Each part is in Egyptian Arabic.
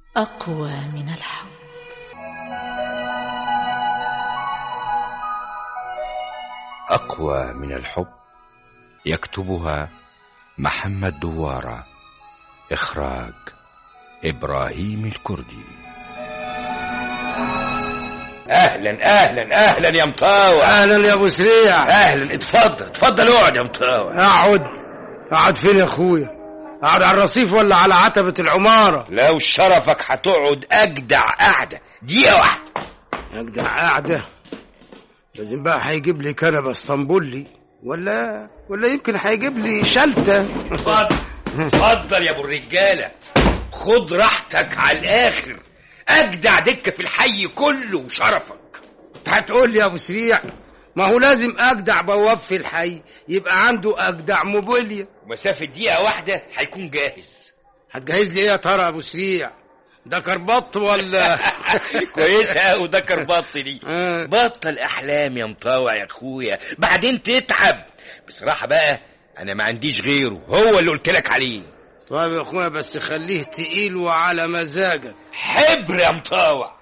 أقوى من الحب أقوى من الحب يكتبها محمد دوارة إخراج إبراهيم الكردي اهلا اهلا اهلا يا مطاوع اهلا يا ابو سريع اهلا اتفضل اتفضل اقعد يا مطاوع اقعد اقعد فين يا اخويا اقعد على الرصيف ولا على عتبة العمارة لو شرفك هتقعد اجدع قعده دقيقه واحده اجدع قاعدة لازم بقى هيجيب لي كنبة اسطنبولي ولا ولا يمكن هيجيب لي شلتة اتفضل اتفضل يا ابو الرجاله خد راحتك على الاخر اجدع دكه في الحي كله وشرفك انت هتقول لي يا ابو سريع ما هو لازم اجدع بواب في الحي يبقى عنده اجدع موبيليا مسافه دقيقه واحده هيكون جاهز هتجهز لي ايه يا ترى يا ابو سريع ده كربط ولا كويسه قوي ده كربط دي آه. بطل احلام يا مطاوع يا اخويا بعدين تتعب بصراحه بقى انا ما عنديش غيره هو اللي قلت لك عليه طيب يا اخويا بس خليه تقيل وعلى مزاجك حبر يا مطاوع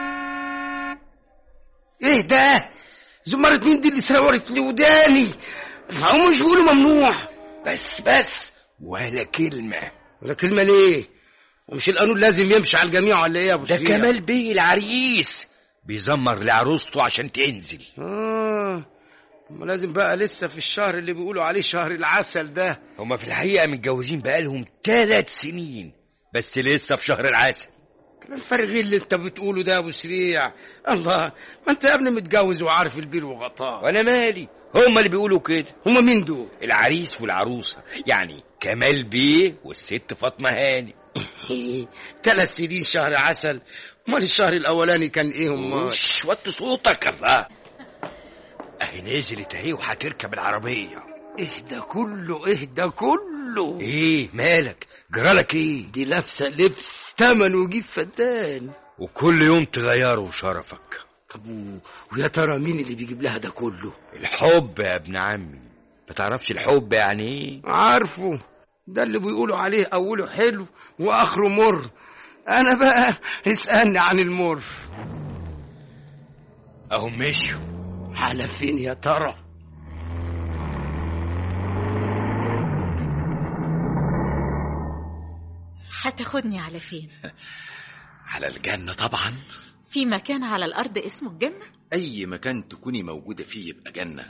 ايه ده زمرة مين دي اللي سورت لي وداني هم مش بيقولوا ممنوع بس بس ولا كلمه ولا كلمة ليه ومش القانون لازم يمشي على الجميع ولا ايه يا ابو ده سريع؟ كمال بيه العريس بيزمر لعروسته عشان تنزل اه ما لازم بقى لسه في الشهر اللي بيقولوا عليه شهر العسل ده هما في الحقيقه متجوزين بقالهم ثلاث سنين بس لسه في شهر العسل كلام فارغ اللي انت بتقوله ده يا ابو سريع الله ما انت يا ابني متجوز وعارف البير وغطاه وانا مالي هما اللي بيقولوا كده هما مين دول العريس والعروسه يعني كمال بيه والست فاطمه هاني ثلاث سنين شهر عسل امال الشهر الاولاني كان ايه امال وش وطي صوتك الله اهي نزلت اهي وهتركب العربيه اهدى كله اهدى كله ايه مالك جرالك ايه دي لابسه لبس تمن وجيب فدان وكل يوم تغيره شرفك طب و... ويا ترى مين اللي بيجيب لها ده كله الحب يا ابن عمي ما تعرفش الحب يعني ايه عارفه ده اللي بيقولوا عليه اوله حلو واخره مر انا بقى اسالني عن المر اهو مشوا على فين يا ترى هتاخدني على فين على الجنة طبعا في مكان على الأرض اسمه الجنة أي مكان تكوني موجودة فيه يبقى جنة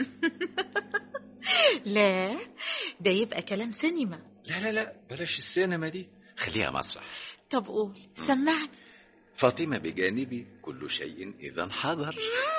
لا ده يبقى كلام سينما لا لا لا بلاش السينما دي خليها مسرح طب قول سمعني فاطمة بجانبي كل شيء إذا حضر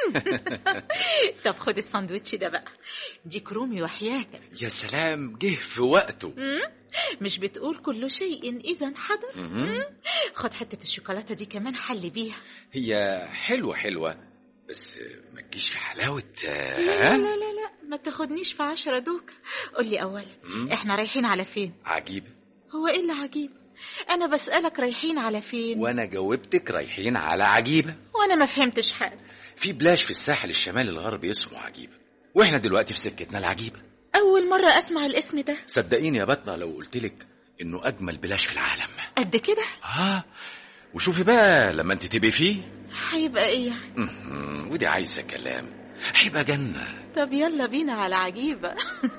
طب خد الساندوتش ده بقى دي كرومي وحياتك يا سلام جه في وقته مم؟ مش بتقول كل شيء إذا حضر مهم. خد حتة الشوكولاتة دي كمان حل بيها هي حلوة حلوة بس ما تجيش في حلاوة لا ها؟ لا لا لا ما تاخدنيش في عشرة دوك قول لي أولا مم. احنا رايحين على فين عجيب هو ايه اللي عجيب انا بسألك رايحين على فين وأنا جاوبتك رايحين على عجيبة وانا ما فهمتش حاجة في بلاش في الساحل الشمالي الغربي اسمه عجيبة واحنا دلوقتي في سكتنا العجيبة اول مرة اسمع الاسم ده صدقيني يا بطنة لو قلتلك انه اجمل بلاش في العالم قد كده اه وشوفي بقى لما انت تبقي فيه هيبقى ايه يعني مهم. ودي عايزه كلام هيبقى جنه طب يلا بينا على عجيبة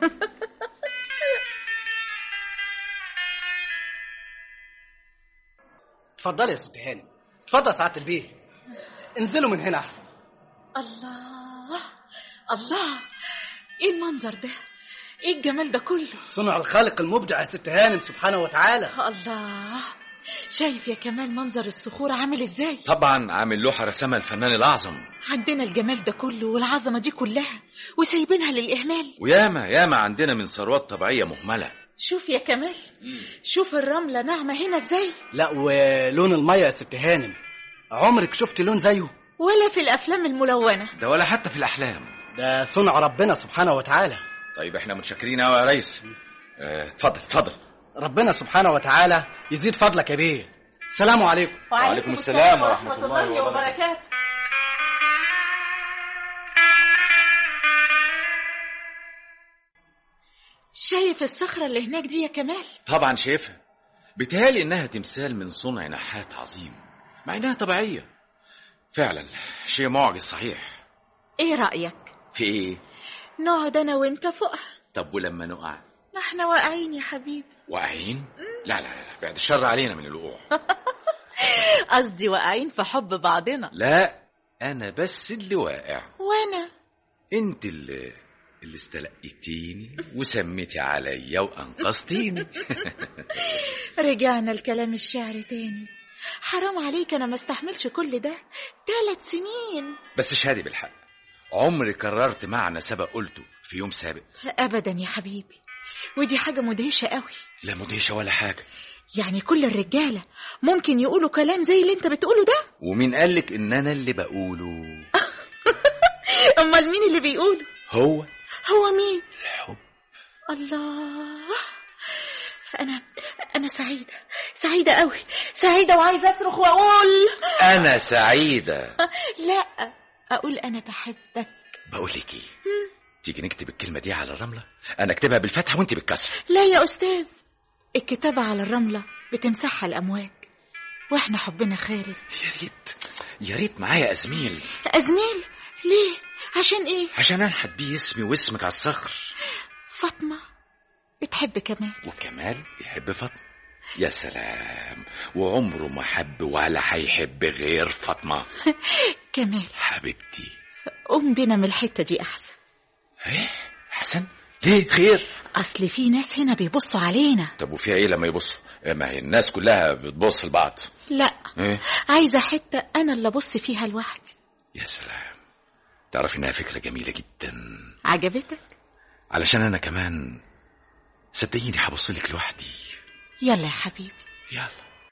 اتفضلي يا ست هانم اتفضل يا سعاده البيه انزلوا من هنا احسن الله الله ايه المنظر ده ايه الجمال ده كله صنع الخالق المبدع يا ست هانم سبحانه وتعالى الله شايف يا كمال منظر الصخور عامل ازاي طبعا عامل لوحه رسمها الفنان الاعظم عندنا الجمال ده كله والعظمة دي كلها وسايبينها للإهمال وياما ياما عندنا من ثروات طبيعيه مهمله شوف يا كمال شوف الرملة ناعمة هنا ازاي لا ولون الميه يا ست هانم عمرك شفت لون زيه ولا في الأفلام الملونة ده ولا حتى في الاحلام ده صنع ربنا سبحانه وتعالى طيب احنا متشكرين قوي يا ريس اه، اتفضل اتفضل ربنا سبحانه وتعالى يزيد فضلك يا بيه سلام عليكم وعليكم السلام ورحمة الله وبركاته شايف الصخرة اللي هناك دي يا كمال طبعا شايفها بيتهيألي إنها تمثال من صنع نحات عظيم مع إنها طبيعية فعلا شيء معجز صحيح ايه رأيك في إيه؟ نقعد انا وانت فوقها طب ولما نقع ما احنا واقعين يا حبيبي واقعين؟ لا لا لا بعد الشر علينا من الوقوع قصدي واقعين في حب بعضنا لا أنا بس اللي واقع وانا أنت اللي اللي استلقيتيني وسميتي عليا وأنقذتيني رجعنا الكلام الشعر تاني حرام عليك انا ما استحملش كل ده ثلاث سنين بس شهادي بالحق عمري كررت معنى سبق قلته في يوم سابق ابدا يا حبيبي ودي حاجة مدهشة قوي لا مدهشة ولا حاجة يعني كل الرجالة ممكن يقولوا كلام زي اللي انت بتقوله ده ومين قالك إن أنا اللي بقوله امال مين اللي بيقوله هو هو مين الحب الله انا انا سعيدة سعيدة قوي سعيدة وعايزة اصرخ واقول أنا سعيدة لا اقول انا بحبك بقولك إيه تيجي نكتب الكلمة دي على الرملة أنا أكتبها بالفتحة وأنت بالكسر لا يا استاذ الكتابة على الرملة بتمسحها الامواج واحنا حبنا خالد يا ريت يا ريت معايا أزميل ازميل ليه عشان ايه عشان أنحت بيه اسمي واسمك على الصخر فاطمة بتحب كمال وكمال يحب فاطمة يا سلام وعمره ما حب ولا هيحب غير فاطمة كمال حبيبتي قوم بينا من الحتة دي احسن ايه حسن ليه خير اصل في ناس هنا بيبصوا علينا طب وفيها ايه لما يبصوا ما هي الناس كلها بتبص لبعض لا ايه عايزة حتة انا اللي ابص فيها لوحدي يا سلام تعرف انها فكرة جميلة جدا عجبتك علشان انا كمان صدقيني هبص لك لوحدي يلا يا حبيبي يلا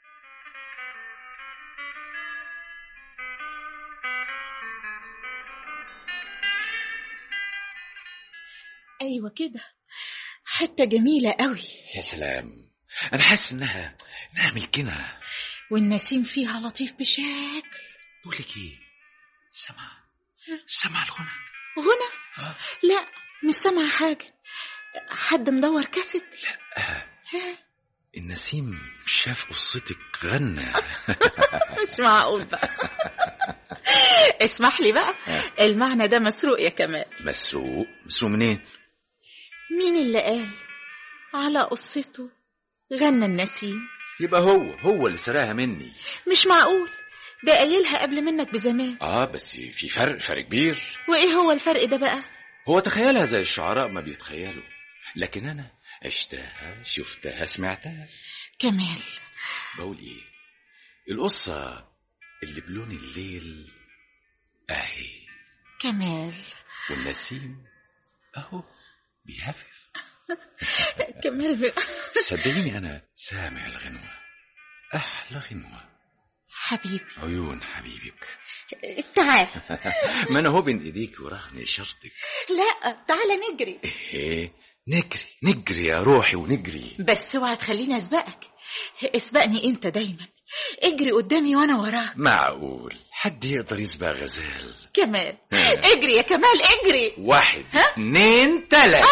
ايوه كده حتة جميلة قوي يا سلام انا حاسس انها انها ملكنا والنسيم فيها لطيف بشكل بقول لك ايه سمع سمع الغنى هنا آه. لا مش سامعة حاجة حد مدور كاسيت آه. ها؟ النسيم شاف قصتك غنى مش معقول بقى اسمح لي بقى المعنى ده مسروق يا كمال مسروق مسروق منين مين اللي قال على قصته غنى النسيم يبقى هو هو اللي سرقها مني مش معقول ده قايلها قبل منك بزمان اه بس في فرق فرق كبير وايه هو الفرق ده بقى هو تخيلها زي الشعراء ما بيتخيلوا لكن انا عشتها شفتها سمعتها كمال بقول ايه القصة اللي بلون الليل اهي كمال والنسيم اهو بيهفف كمال ب... صدقيني انا سامع الغنوة احلى غنوة حبيبي عيون حبيبك تعال ما انا هو بين ايديك ورهن اشارتك لا تعال نجري ايه نجري نجري يا روحي ونجري بس اوعى تخليني اسبقك اسبقني انت دايما اجري قدامي وانا وراك معقول حد يقدر يسبق غزال كمال ها. اجري يا كمال اجري واحد ها؟ اتنين تلاتة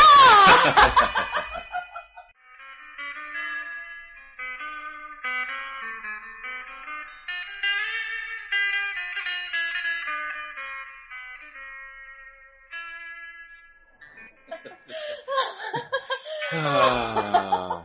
آه.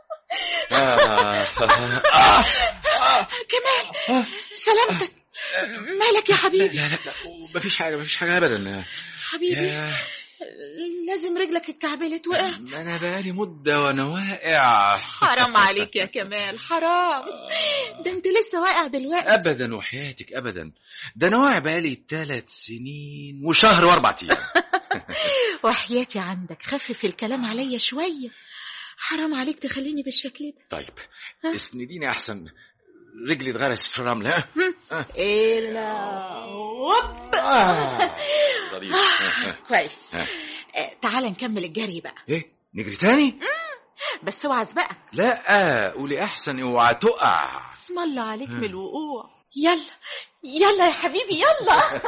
آه. كمال سلامتك مالك يا حبيبي لا لا لا مفيش حاجة مفيش حاجة أبدا حبيبي يا لازم رجلك اتكعبلت وقعت ما أنا بقالي مدة وأنا واقع حرام عليك يا كمال حرام ده انت لسه واقع دلوقتي أبدا وحياتك أبدا ده أنا واقع بقالي ثلاث سنين وشهر وأربع أيام وحياتي عندك خفف الكلام عليا شوية حرام عليك تخليني بالشكل ده طيب اسنديني أحسن رجلي اتغرست في الرمل ها إلا وب آه. ظريف كويس ها. آه، تعال نكمل الجري بقى إيه نجري تاني بس اوعى اسبقك لا قولي أحسن اوعى تقع اسم الله عليك من الوقوع يلا يلا يا حبيبي يلا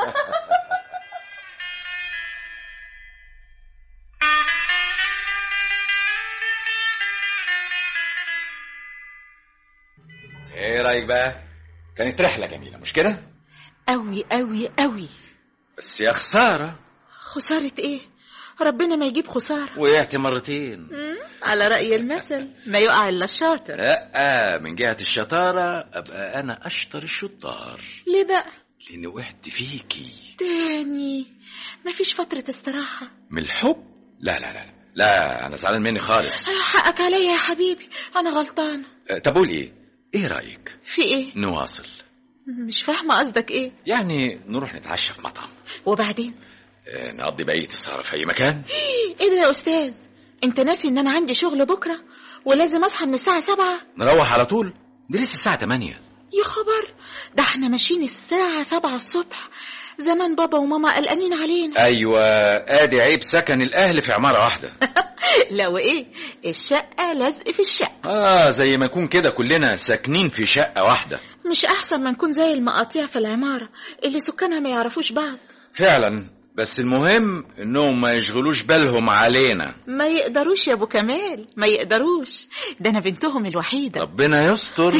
ايه رايك بقى كانت رحله جميله مش كده قوي قوي قوي بس يا خساره خسارة ايه ربنا ما يجيب خسارة وقعت مرتين مم، على رأي المثل ما يقع إلا الشاطر لا من جهه الشطاره ابقى انا اشطر الشطار ليه بقى لاني وقعت فيكي تاني مفيش فترة استراحة من الحب لا لا لا لا انا زعلان مني خالص حقك عليا يا حبيبي أنا غلطانة أه، طب قول ايه ايه رايك في ايه نواصل مش فاهمة قصدك ايه يعني نروح نتعشى في مطعم وبعدين أه، نقضي بقيه السهره في اي مكان ايه ده يا أستاذ انت ناسي ان انا عندي شغل بكرة ولازم اصحى من الساعة سبعة نروح على طول دي لسه الساعه 8 يا خبر ده احنا ماشيين الساعة سبعة الصبح زمان بابا وماما قلقانين علينا ايوه ادي عيب سكن الاهل في عماره واحده لا وايه الشقة لزق في الشقة اه زي ما يكون كده كلنا ساكنين في شقه واحده مش احسن ما نكون زي المقاطيع في العمارة اللي سكانها ما يعرفوش بعض فعلا بس المهم انهم ما يشغلوش بالهم علينا ما يقدروش يا ابو كمال ما يقدروش ده انا بنتهم الوحيدة ربنا يستر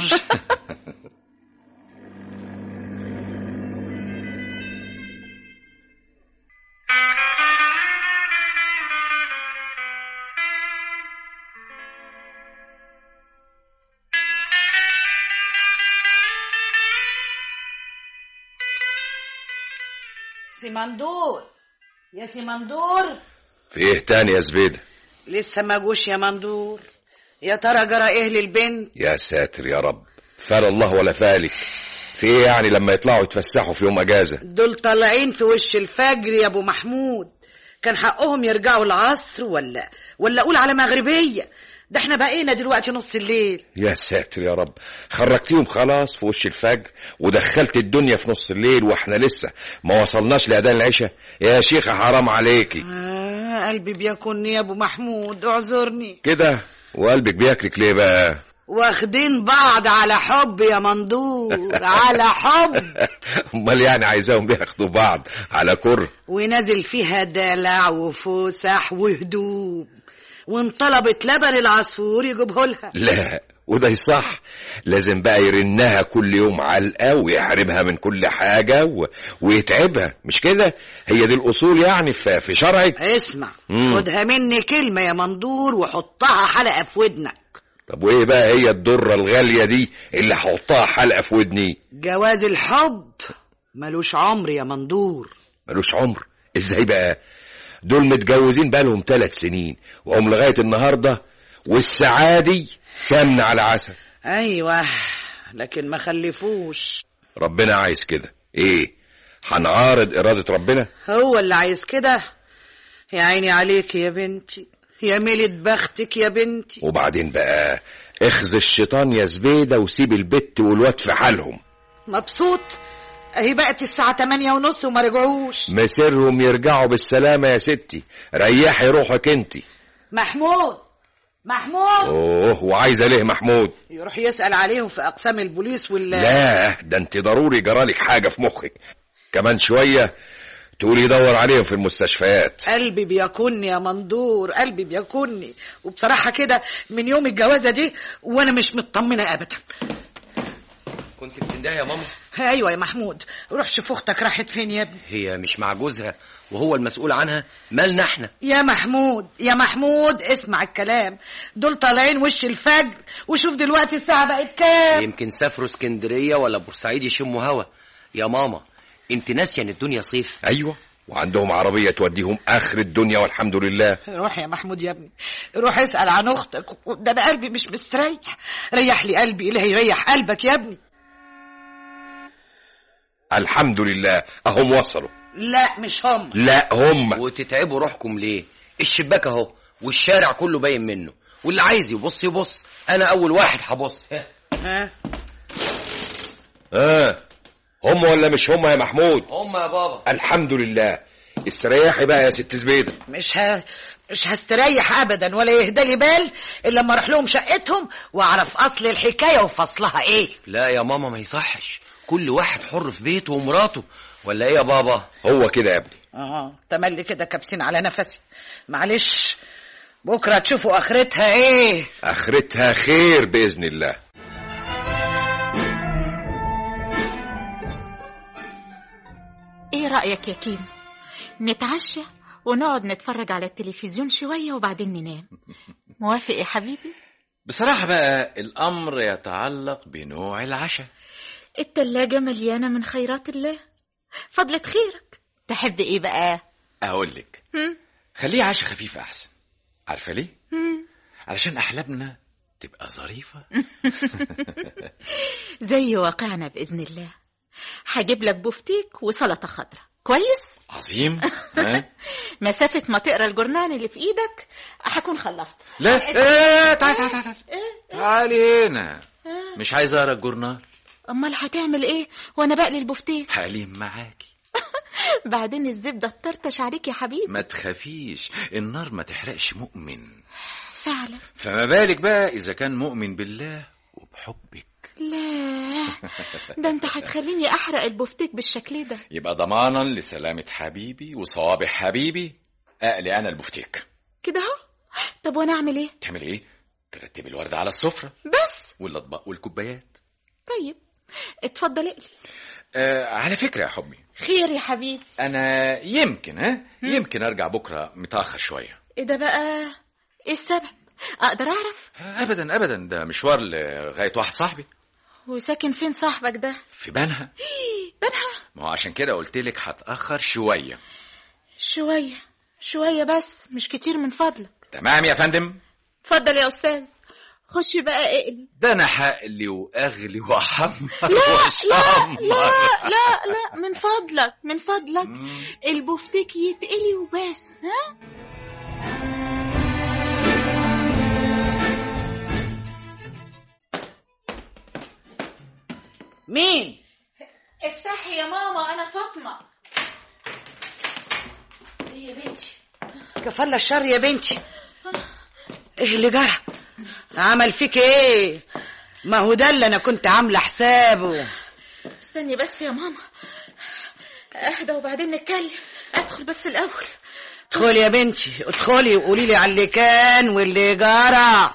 سيمندور يا سيمندور في ايه تاني يا زبيدة لسه ما جوش يا مندور يا ترى جرى ايه للبنت يا ساتر يا رب فال الله ولا فالك في ايه يعني لما يطلعوا يتفسحوا في يوم اجازة دول طالعين في وش الفجر يا ابو محمود كان حقهم يرجعوا العصر ولا ولا اقول على مغربيه ده احنا بقينا دلوقتي نص الليل يا ساتر يا رب خرجتيهم خلاص في وش الفجر ودخلت الدنيا في نص الليل واحنا لسه ما وصلناش لأذان العشاء يا شيخة حرام عليكي آه قلبي بيكونني يا ابو محمود اعذرني كده وقلبك بياكلك ليه بقى واخدين بعض على حب يا مندور على حب امال يعني عايزاهم بياخدوا بعض على كر ونازل فيها دلع وفسح وهدوء وان طلبت لبن العصفور يجيبه لها لا وده يصح لازم بقى يرنها كل يوم علقة ويحرمها من كل حاجة و... ويتعبها مش كده هي دي الأصول يعني في, في شرعك اسمع مم. خدها مني كلمة يا مندور وحطها حلقة في ودنك طب وايه بقى هي الدرة الغالية دي اللي هحطها حلقة في ودني جواز الحب ملوش عمر يا مندور ملوش عمر ازاي بقى دول متجوزين بقالهم ثلاث سنين وهم لغاية النهاردة والسعادي سمنة على عسل ايوه لكن ما خلفوش ربنا عايز كده ايه هنعارض إرادة ربنا هو اللي عايز كده يا عيني عليك يا بنتي يا ميلة بختك يا بنتي وبعدين بقى اخذ الشيطان يا زبيدة وسيب البت والواد في حالهم مبسوط اهي بقت الساعة تمانية ونص وما رجعوش مسيرهم يرجعوا بالسلامة يا ستي ريحي روحك انتي محمود محمود اوه وعايزة ليه محمود يروح يسأل عليهم في أقسام البوليس ولا لا ده انت ضروري جرالك حاجة في مخك كمان شوية تقولي دور عليهم في المستشفيات قلبي بيكوني يا مندور قلبي بيكوني وبصراحة كده من يوم الجوازة دي وأنا مش مطمنة أبدا كنت بتندهي يا ماما أيوة يا محمود روح شوف أختك راحت فين يا ابني هي مش مع جوزها وهو المسؤول عنها مالنا احنا يا محمود يا محمود اسمع الكلام دول طالعين وش الفجر وشوف دلوقتي الساعة بقت كام يمكن سافروا اسكندريه ولا بورسعيد يشموا هوا يا ماما انت ناسيه ان الدنيا صيف ايوه وعندهم عربية توديهم اخر الدنيا والحمد لله روح يا محمود يا ابني روح اسأل عن أختك ده أنا قلبي مش مستريح ريح لي قلبي إلهي يريح قلبك يا ابني الحمد لله اهم وصلوا لا مش هم لا هم وتتعبوا روحكم ليه الشباك اهو والشارع كله باين منه واللي عايز يبص يبص انا اول واحد هبص ها. ها اه هم ولا مش هم يا محمود هم يا بابا الحمد لله استريحي بقى يا ست زبيدة مش ه... مش هستريح ابدا ولا يهدى لي بال الا لما اروح لهم شقتهم واعرف اصل الحكايه وفصلها ايه لا يا ماما ما يصحش كل واحد حر في بيته ومراته ولا ايه يا بابا هو كده يا ابني اه تملي كده كابسين على نفسي معلش بكره تشوفوا اخرتها ايه اخرتها خير باذن الله رأيك يا كيم نتعشى ونقعد نتفرج على التلفزيون شوية وبعدين ننام موافق يا حبيبي بصراحة بقى الأمر يتعلق بنوع العشاء التلاجة مليانة من خيرات الله فضلة خيرك تحب ايه بقى أقول لك هم؟ خليه عشاء خفيف أحسن عارفة ليه؟ هم؟ علشان أحلامنا تبقى ظريفة زي واقعنا بإذن الله هجيب لك بفتيك وسلطة خضراء كويس عظيم ها؟ مسافة ما تقرا الجورنال اللي في ايدك هكون خلصت لا لا لا لا تعالي تعالي تعالي إيه؟ تعالي هنا مش عايز أقرأ الجورنال امال هتعمل ايه وانا بقلي البفتيك حليم معاكي بعدين الزبدة تطرطش عليك يا حبيبي ما تخافيش النار ما تحرقش مؤمن فعلا فما بالك بقى إذا كان مؤمن بالله وبحبك لا ده انت هتخليني احرق البفتيك بالشكل ده يبقى ضمانا لسلامة حبيبي وصوابع حبيبي أقلي أنا البفتيك كده اهو طب وانا اعمل ايه تعمل إيه؟ ترتبي الورد على السفرة بس والأطباق والكوبايات طيب اتفضل اقلي آه على فكرة يا حبي خير يا حبيبي أنا يمكن ها يمكن أرجع بكرة متأخر شوية ايه ده بقى ايه السبب اقدر اعرف أبدا أبدا ده مشوار لغاية واحد صاحبي وساكن فين صاحبك ده في بنها بنها ما هو عشان كده قلت لك هتأخر شوية شوية شوية بس مش كتير من فضلك تمام يا فندم اتفضل يا استاذ خش بقى اقلي ده أنا هقلي وأغلي وأحمر لا لا وأشمر لا لا لا من فضلك من فضلك البفتيك يتقلي وبس ها مين افتحي يا ماما انا فاطمه كفالة الشر يا بنتي ايه اللي جرى عمل فيك ايه ما هو ده اللي انا كنت عامله حسابه استني بس يا ماما اهدى وبعدين نتكلم ادخل بس الاول ادخلي يا بنتي ادخلي وقولي لي على اللي كان واللي جرى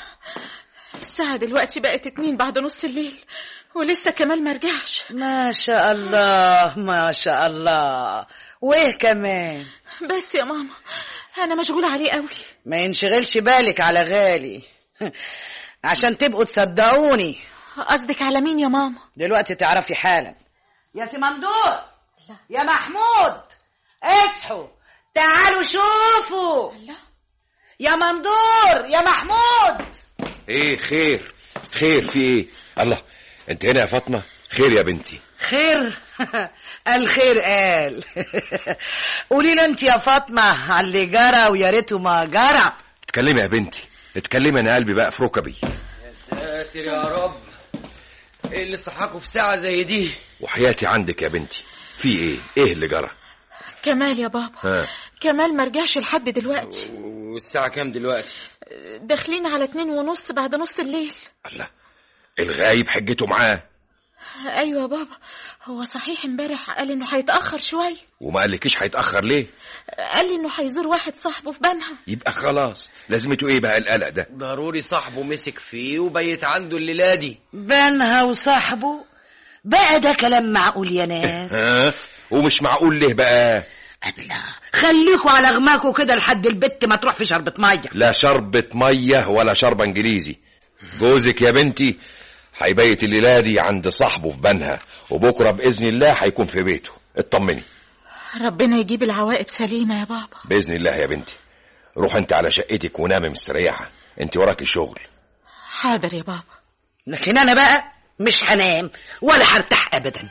الساعه دلوقتي بقت اتنين بعد نص الليل ولسه كمال ما رجعش ما شاء الله ما شاء الله وايه كمان بس يا ماما انا مشغوله عليه قوي ما ينشغلش بالك على غالي عشان تبقوا تصدقوني قصدك على مين يا ماما دلوقتي تعرفي حالا يا سمندور يا محمود اصحوا تعالوا شوفوا الله يا مندور يا محمود ايه خير خير في ايه الله انت هنا يا فاطمه خير يا بنتي خير الخير قال قولي لي انت يا فاطمه على اللي جرى ويا ريته ما جرى اتكلمي يا بنتي اتكلمي انا قلبي بقى في ركبي ساتر يا رب ايه اللي صحاكوا في ساعة زي دي وحياتي عندك يا بنتي في ايه ايه اللي جرى كمال يا بابا ها كمال ما رجعش لحد دلوقتي والساعة كام دلوقتي داخلين على اتنين ونص بعد نص الليل الله الغايب حجته معاه ايوه يا بابا هو صحيح امبارح قال انه هيتاخر شويه وما قالكيش هيتاخر ليه قال لي انه هيزور واحد صاحبه في بنها يبقى خلاص لازمته ايه بقى القلق ده ضروري صاحبه مسك فيه وبيت عنده الليلة دي بنها وصاحبه بقى ده كلام معقول يا ناس ها ومش معقول ليه بقى أبلا خليكوا على غماكوا كده لحد البت ما تروح في شربة مية لا شربة مية ولا شربة انجليزي جوزك يا بنتي هيبيت الليلة دي عند صاحبه في بنها وبكرة بإذن الله هيكون في بيته اطمني ربنا يجيب العواقب سليمه يا بابا بإذن الله يا بنتي روح انت على شقتك ونامي مستريحة انت وراكي شغل حاضر يا بابا لكن أنا بقى مش هنام ولا هرتاح أبدا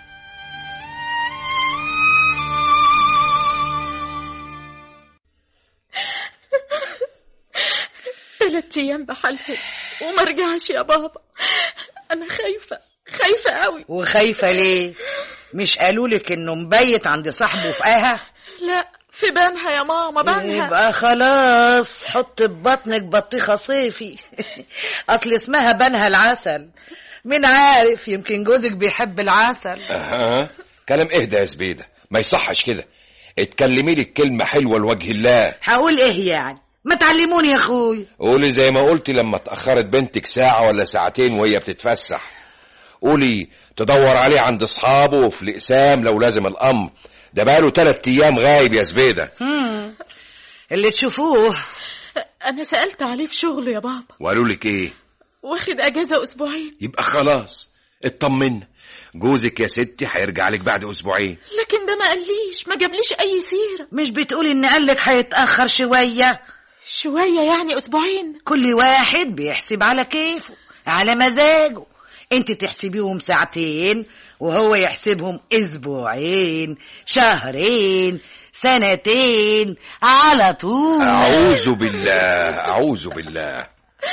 ثلاث ايام بحالهم وما رجعش يا بابا انا خايفه خايفه قوي وخايفة ليه مش قالولك إنه مبيت عند صاحبه في آها لا في بنها يا ماما بنها يبقى خلاص حط ببطنك بطيخة صيفي أصل اسمها بنها العسل مين عارف يمكن جوزك بيحب العسل اها كلام اهدى يا زبيدة ما يصحش كده اتكلمي لي كلمة حلوة لوجه الله هقول ايه يعني ما تعلموني يا اخوي قولي زي ما قلتي لما اتأخرت بنتك ساعة ولا ساعتين وهي بتتفسح قولي تدور عليه عند اصحابه وفي الاقسام لو لازم الامر ده بقاله تلات ايام غايب يا زبيده مم. اللي تشوفوه أنا سألت عليه في شغله يا بابا وقالوا لك ايه واخد أجازة أسبوعين يبقى خلاص اطمنا جوزك يا ستي هيرجع لك بعد اسبوعين لكن ده ما قاليش ما جابليش أي سيرة مش بتقولي ان قالك هيتأخر شوية شوية يعني أسبوعين كل واحد بيحسب على كيفه على مزاجه انت تحسبيهم ساعتين وهو يحسبهم اسبوعين شهرين سنتين على طول اعوذ بالله اعوذ بالله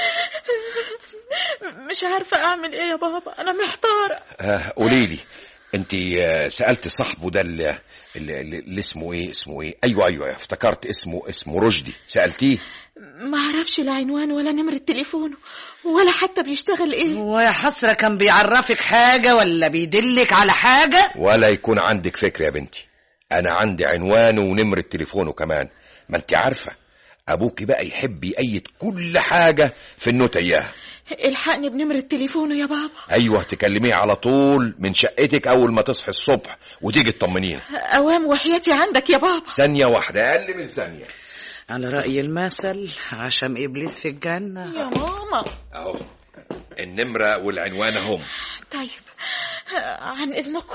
مش عارفة أعمل إيه يا بابا أنا محتارة آه، قولي لي انت آه، سالت صاحبه ده اللي, اللي, اللي اسمه ايه اسمه ايه ايوه ايوه افتكرت اسمه اسمه رشدي سالتيه ما أعرفش لا عنوان ولا نمرة تليفونه ولا حتى بيشتغل إيه ويا حسرة كان بيعرفك حاجة ولا بيدلك على حاجة ولا يكون عندك فكره يا بنتي انا عندي عنوانه ونمره تليفونه كمان ما انت عارفه ابوكي بقى يحب يأيد كل حاجه في النوتة اياها الحقني بنمرة تليفونه يا بابا ايوه تكلميه على طول من شقتك اول ما تصحي الصبح وتيجي تطمنينا أوام وحياتي عندك يا بابا ثانيه واحده اقل من ثانيه على رأي المثل عشم إبليس في الجنة يا ماما اهو النمره والعنوان هم طيب عن إذنكم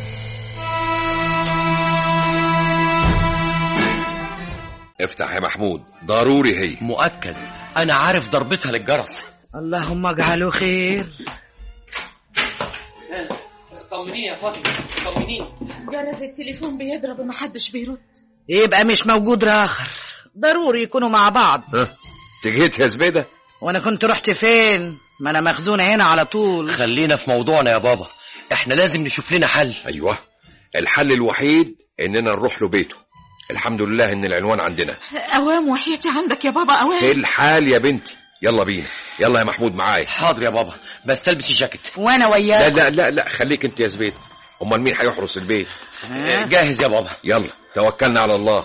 افتح يا محمود ضروري هي مؤكد انا عارف ضربتها للجرس اللهم اجعله خير طمنيني يا فاطمه طمنيني جرس التليفون بيضرب ومحدش بيرد يبقى مش موجود راخر ضروري يكونوا مع بعض ها تجيت يا زبيده وانا كنت رحت فين ما انا مخزونة هنا على طول خلينا في موضوعنا يا بابا احنا لازم نشوف لنا حل ايوه الحل الوحيد اننا نروح له بيته الحمد لله ان العنوان عندنا أوام وحياتي عندك يا بابا في أوام الحال يا بنتي يلا بينا يلا يا محمود معايا حاضر يا بابا بس البس الجاكيت وانا لا وياك لا لا لا خليك انت يا زبيد امال مين هيحرس البيت ها؟ جاهز يا بابا يلا توكلنا على الله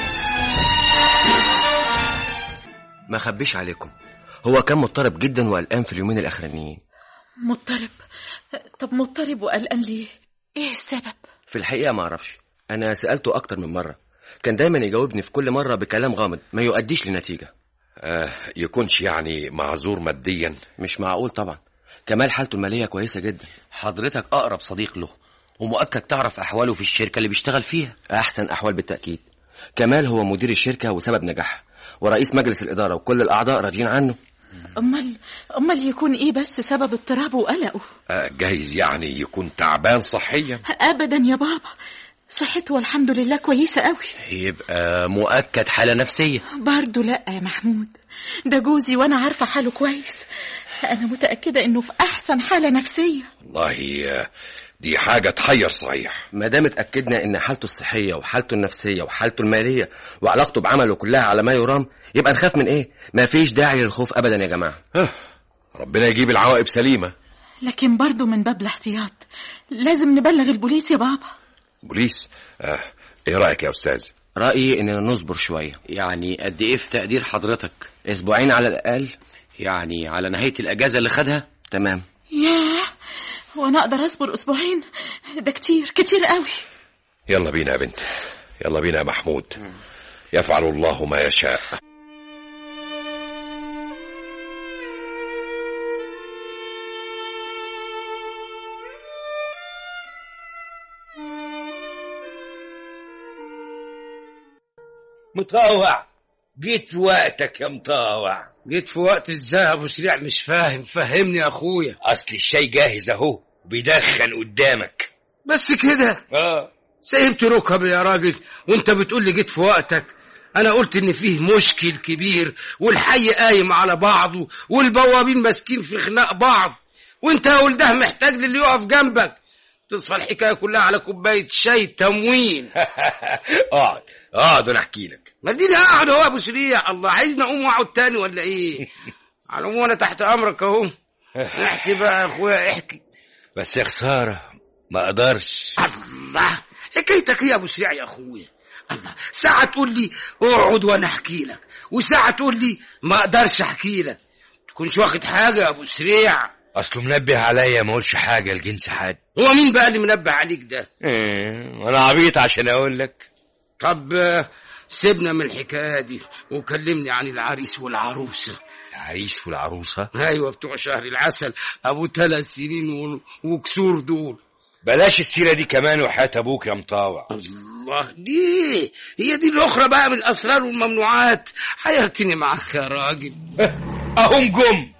ما خبيش عليكم هو كان مضطرب جدا وقلقان في اليومين الاخرانيين مضطرب طب مضطرب وقلقان ليه ايه السبب في الحقيقه ما اعرفش انا سالته اكتر من مره كان دايما يجاوبني في كل مره بكلام غامض ما يؤديش لنتيجه آه يكونش يعني معذور ماديا مش معقول طبعا كمال حالته الماليه كويسه جدا حضرتك اقرب صديق له ومؤكد تعرف احواله في الشركه اللي بيشتغل فيها احسن احوال بالتاكيد كمال هو مدير الشركه وسبب نجاحها ورئيس مجلس الاداره وكل الاعضاء راضيين عنه امال امال يكون ايه بس سبب اضطرابه وقلقه آه جايز يعني يكون تعبان صحيا ابدا يا بابا صحته والحمد لله كويسه قوي يبقى مؤكد حاله نفسيه برضه لا يا محمود ده جوزي وانا عارفه حاله كويس انا متاكده انه في احسن حاله نفسيه والله آه، دي حاجة تحير صحيح ما دام اتاكدنا ان حالته الصحيه وحالته النفسيه وحالته الماليه وعلاقته بعمله كلها على ما يرام يبقى نخاف من ايه ما فيش داعي للخوف ابدا يا جماعه آه، ربنا يجيب العواقب سليمة لكن برضه من باب الاحتياط لازم نبلغ البوليس يا بابا بوليس آه ايه رأيك يا أستاذ رايي اننا نصبر شويه يعني قد ايه في تقدير حضرتك اسبوعين على الاقل يعني على نهايه الاجازه اللي خدها تمام ياه وانا اقدر اصبر اسبوعين ده كتير كتير قوي يلا بينا يا بنت يلا بينا يا محمود يفعل الله ما يشاء مطاوع جيت وقتك يا مطاوع جيت في وقت ازاي يا ابو سريع مش فاهم فهمني يا اخويا اصل الشاي جاهز اهو بيدخن قدامك بس كده اه سيبت ركبي يا راجل وانت بتقول لي جيت في وقتك انا قلت ان فيه مشكل كبير والحي قايم على بعضه والبوابين ماسكين في خناق بعض وانت يا ولده محتاج للي يقف جنبك تصفى الحكايه كلها على كوبايه شاي تموين اقعد اقعد وانا احكي لك ما اديني اقعد اهو يا ابو سريع الله عايزني اقوم واقعد تاني ولا ايه على العموم انا تحت امرك اهو احكي بقى يا اخويا احكي بس يا خساره ما اقدرش الله حكايتك ايه يا ابو سريع يا اخويا الله ساعة تقول لي اقعد وانا احكي لك وساعة تقول لي ما اقدرش احكي لك تكونش واخد حاجة يا ابو سريع اصله منبه عليا ما اقولش حاجه لجنس حد هو مين بقى اللي منبه عليك ده إيه، انا عبيط عشان اقول لك طب آه، سيبنا من الحكايه دي وكلمني عن العريس والعروسه العريس والعروسه ايوه بتوع شهر العسل ابو ثلاث سنين و- وكسور دول بلاش السيره دي كمان وحياه ابوك يا مطاوع الله ليه هي دي الاخرى بقى من الاسرار والممنوعات حيرتني معاك يا راجل اهم جم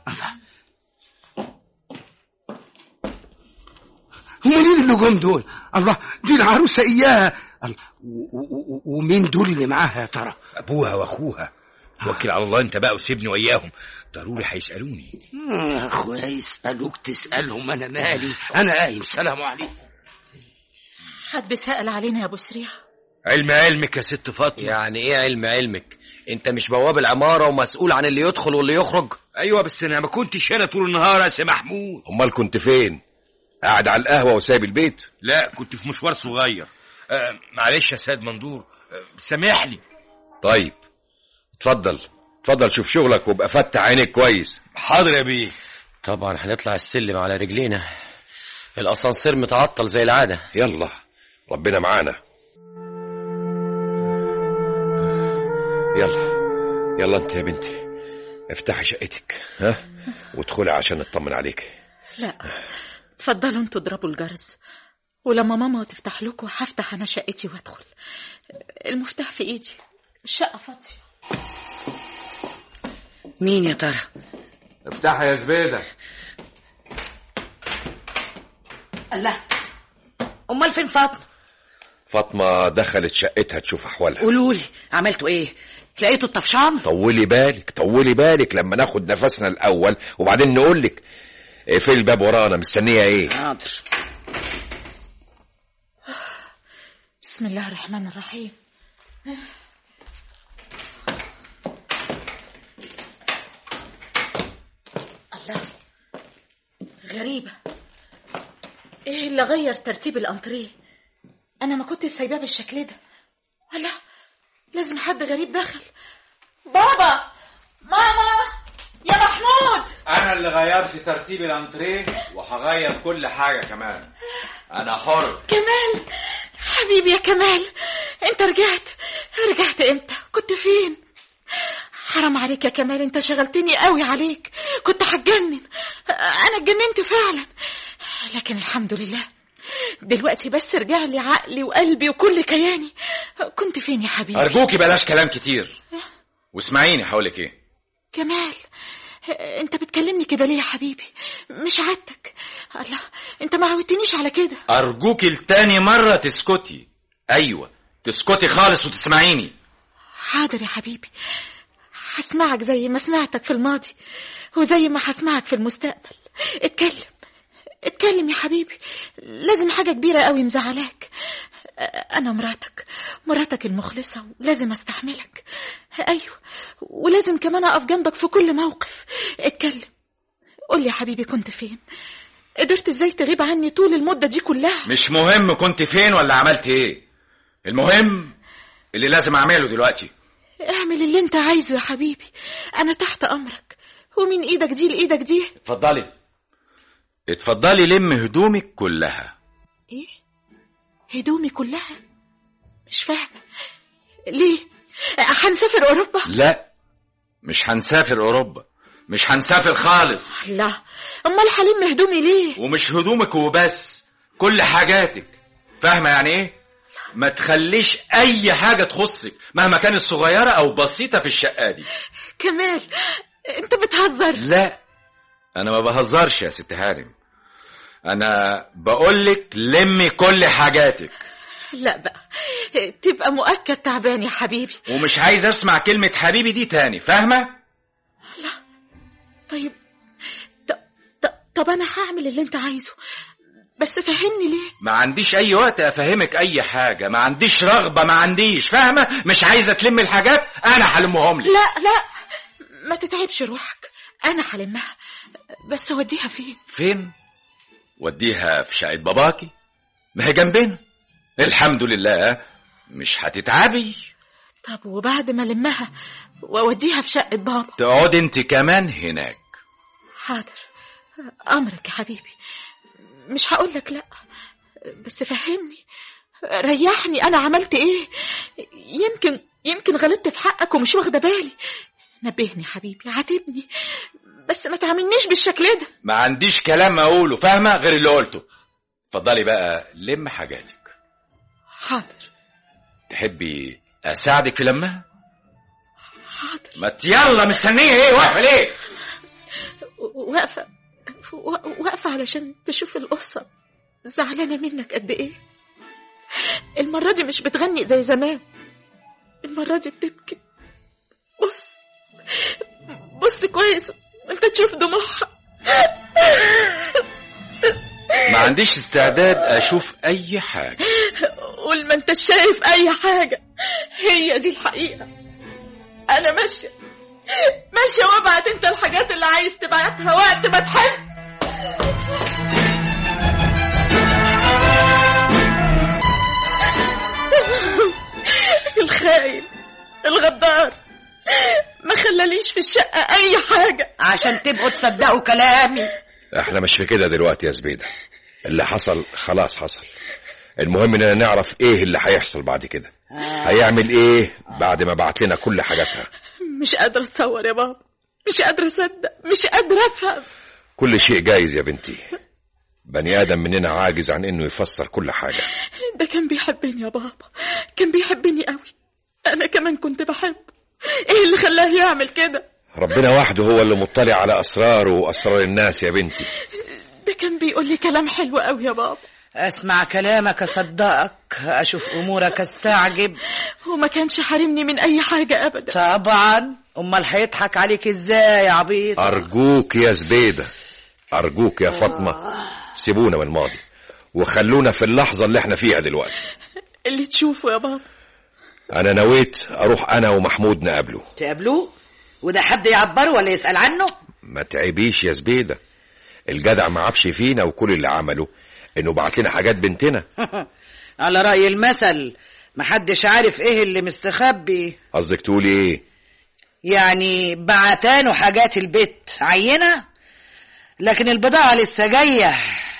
هم مين اللي جم دول الله دي العروسه اياها الله، و- و- و- ومين دول اللي معاها يا ترى ابوها واخوها توكل على الله انت بقى وسيبني وياهم ضروري هيسالوني يا اخويا يسالوك تسالهم انا مالي انا قايم سلام عليكم حد سأل علينا يا ابو سريع علم علمك يا ست فاطمه يعني ايه علم علمك انت مش بواب العماره ومسؤول عن اللي يدخل واللي يخرج ايوه بس انا ما كنتش هنا طول النهار يا سي محمود امال كنت فين قاعد على القهوه وسايب البيت لا كنت في مشوار صغير آه معلش يا سيد مندور آه سامحني طيب اتفضل اتفضل شوف شغلك وابقى فتح عينك كويس حاضر يا بيه طبعا هنطلع السلم على رجلينا الاسانسير متعطل زي العاده يلا ربنا معانا يلا يلا انت يا بنتي افتحي شقتك ها وادخلي عشان نطمن عليك لا اتفضلوا انتوا اضربوا الجرس ولما ماما تفتح لكم هفتح انا شقتي وادخل المفتاح في ايدي الشقه فاضيه مين يا ترى افتحها يا زبيدة الله امال فين فاطمه فاطمه دخلت شقتها تشوف احوالها قولوا لي عملتوا ايه لقيتوا الطفشان طولي بالك طولي بالك لما ناخد نفسنا الاول وبعدين نقول لك اقفلي الباب ورانا مستنيه ايه حاضر بسم الله الرحمن الرحيم الله غريبة ايه اللي غير ترتيب الانتريه انا ما كنت سايباه بالشكل ده الله لازم حد غريب دخل بابا ماما يا محمود انا اللي غيرت ترتيب الانتريه وهغير كل حاجة كمان انا حر كمال حبيبي يا كمال انت رجعت رجعت امتى كنت فين حرام عليك يا كمال انت شغلتني قوي عليك كنت هتجنن انا اتجننت فعلا لكن الحمد لله دلوقتي بس رجع لي عقلي وقلبي وكل كياني كنت فين يا حبيبي ارجوكي بلاش كلام كتير واسمعيني هقولك ايه كمال انت بتكلمني كده ليه يا حبيبي مش عادتك الله انت ما عودتنيش على كده ارجوكي لتاني مرة تسكتي ايوه تسكتي خالص وتسمعيني حاضر يا حبيبي هسمعك زي ما سمعتك في الماضي وزي ما هسمعك في المستقبل اتكلم اتكلم يا حبيبي لازم حاجة كبيرة قوي مزعلاك أنا مراتك مراتك المخلصة ولازم أستحملك أيوة ولازم كمان أقف جنبك في كل موقف اتكلم قول لي يا حبيبي كنت فين قدرت ازاي تغيب عني طول المدة دي كلها مش مهم كنت فين ولا عملت ايه المهم اللي لازم اعمله دلوقتي اعمل اللي انت عايزه يا حبيبي أنا تحت أمرك ومن إيدك دي لإيدك دي اتفضلي اتفضلي لم هدومك كلها ايه هدومي كلها مش فاهمة ليه هنسافر أوروبا لا مش هنسافر اوروبا مش هنسافر خالص لا أمال هلم هدومي ليه ومش هدومك وبس كل حاجاتك فاهمة يعني ايه ما تخليش اي حاجة تخصك مهما كانت صغيرة او بسيطة في الشقة دي كمال انت بتهزر لا انا ما بهزرش يا ست هانم انا بقولك لمي كل حاجاتك لا بقى تبقى مؤكد تعبان يا حبيبي ومش عايز اسمع كلمة حبيبي دي تاني فاهمة طيب ط... ط... طب انا هعمل اللي انت عايزه بس فهمني ليه ما عنديش اي وقت افهمك اي حاجة ما عنديش رغبة ما عنديش فاهمة مش عايزة تلم الحاجات انا هلمهم لك لا لا ما تتعبش روحك انا هلمها بس اوديها فين فين وديها في شقة باباكي ما هي جنبنا الحمد لله مش هتتعبي طب وبعد ما المها واوديها في شقة بابا تقعد انت كمان هناك حاضر أمرك يا حبيبي مش هقول لك لا بس فهمني ريحني أنا عملت إيه يمكن يمكن غلطت في حقك ومش واخدة بالي نبهني يا حبيبي عاتبني بس ما تعاملنيش بالشكل ده ما عنديش كلام اقوله فاهمه غير اللي قلته اتفضلي بقى لم حاجاتك حاضر تحبي اساعدك في لمها حاضر ما ت- يلا مستنيه ايه واقفه ليه واقفة واقفة علشان تشوف القصة زعلانة منك قد إيه المرة دي مش بتغني زي زمان المرة دي بتبكي بص بص كويس انت تشوف دموعها ما عنديش استعداد اشوف اي حاجه قول ما انت شايف اي حاجة هي دي الحقيقة انا ماشية ماشية وابعت انت الحاجات اللي عايز تبعتها وقت ما تحب الخاين الغدار ما خلاليش في الشقة أي حاجة عشان تبقوا تصدقوا كلامي احنا مش في كده دلوقتي يا زبيدة اللي حصل خلاص حصل المهم اننا نعرف ايه اللي هيحصل بعد كده هيعمل ايه بعد ما بعت لنا كل حاجاتها مش قادرة أتصور يا بابا مش قادرة أصدق مش قادرة أفهم كل شيء جايز يا بنتي بني ادم مننا عاجز عن انه يفسر كل حاجة ده كان بيحبني يا بابا كان بيحبني قوي أنا كمان كنت بحبه إيه اللي خلاه يعمل كده ربنا وحده هو اللي مطلع على اسراره واسرار الناس يا بنتي ده كان بيقول لي كلام حلو قوي يا بابا اسمع كلامك اصدقك اشوف امورك استعجب وما كانش حارمني من أي حاجة أبدا طبعا امال هيضحك عليك ازاي يا عبيط ارجوك يا زبيدة ارجوك يا فاطمة سيبونا من الماضي وخلونا في اللحظة اللي احنا فيها دلوقتي اللي تشوفه يا بابا انا نويت اروح انا ومحمود نقابله تقابلوه وده حد يعبره ولا يسأل عنه ما تعبيش يا زبيدة الجدع ما عبش فينا وكل اللي عمله انه بعت لنا حاجات بنتنا على رأي المثل محدش عارف ايه اللي مستخبي قصدك تقولي ايه يعني بعتانه حاجات البيت عينة لكن البضاعة لسه جاية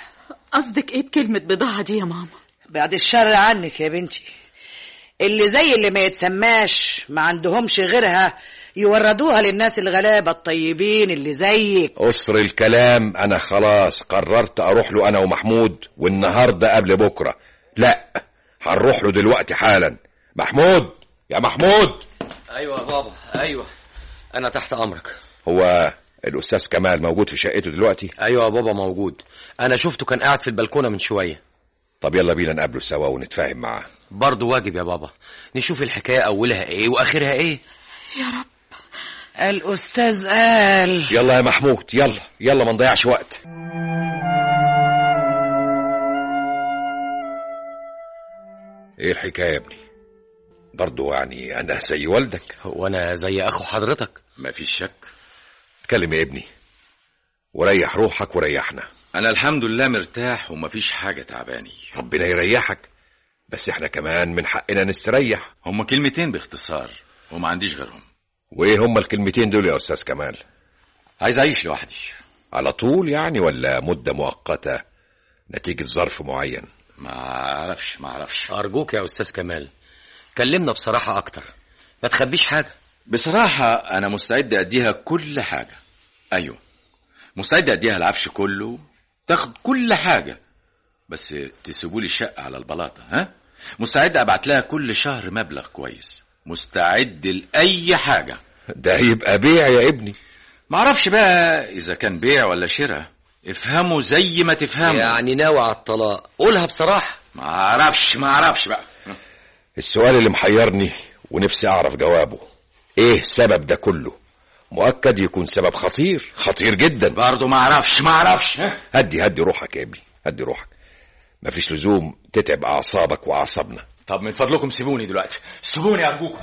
قصدك إيه بكلمة بضاعة دي يا ماما بعد الشر عنك يا بنتي اللي زي اللي ما يتسماش ما عندهمش غيرها يوردوها للناس الغلابة الطيبين اللي زيك قصر الكلام انا خلاص قررت اروح له انا ومحمود والنهارده قبل بكره لا هنروح له دلوقتي حالا محمود يا محمود ايوه يا بابا ايوه انا تحت امرك هو الاستاذ كمال موجود في شقته دلوقتي ايوه يا بابا موجود انا شفته كان قاعد في البلكونه من شويه طب يلا بينا نقابله سوا ونتفاهم معاه برضه واجب يا بابا نشوف الحكايه اولها ايه واخرها ايه يا رب الأستاذ قال يلا يا محمود يلا يلا ما نضيعش وقت ايه الحكايه يا ابني برضه يعني انا زي والدك هو انا زي اخو حضرتك مفيش شك اتكلم يا ابني وريح روحك وريحنا انا الحمد لله مرتاح ومفيش حاجه تعباني ربنا يريحك بس احنا كمان من حقنا نستريح هما كلمتين باختصار وما عنديش غيرهم وايه هما الكلمتين دول يا استاذ كمال عايز اعيش لوحدي على طول يعني ولا مدة مؤقتة نتيجة ظرف معين ما اعرفش ما اعرفش ارجوك يا استاذ كمال كلمنا بصراحه اكتر ما تخبيش حاجه بصراحة أنا مستعد أديها كل حاجة أيوة مستعد أديها العفش كله تاخد كل حاجة بس تسيبوا لي الشقة على البلاطة ها مستعد أبعت لها كل شهر مبلغ كويس مستعد لأي حاجة ده يبقى بيع يا ابني معرفش بقى إذا كان بيع ولا شراء افهموا زي ما تفهموا يعني ناوي على الطلاق قولها بصراحه معرفش معرفش بقى السؤال اللي محيرني ونفسي اعرف جوابه ايه سبب ده كله مؤكد يكون سبب خطير خطير جدا برضه معرفش معرفش ها؟ هدي هدي روحك يا ابني هدي روحك مفيش لزوم تتعب اعصابك واعصابنا طب من فضلكم سيبوني دلوقتي سيبوني أرجوكم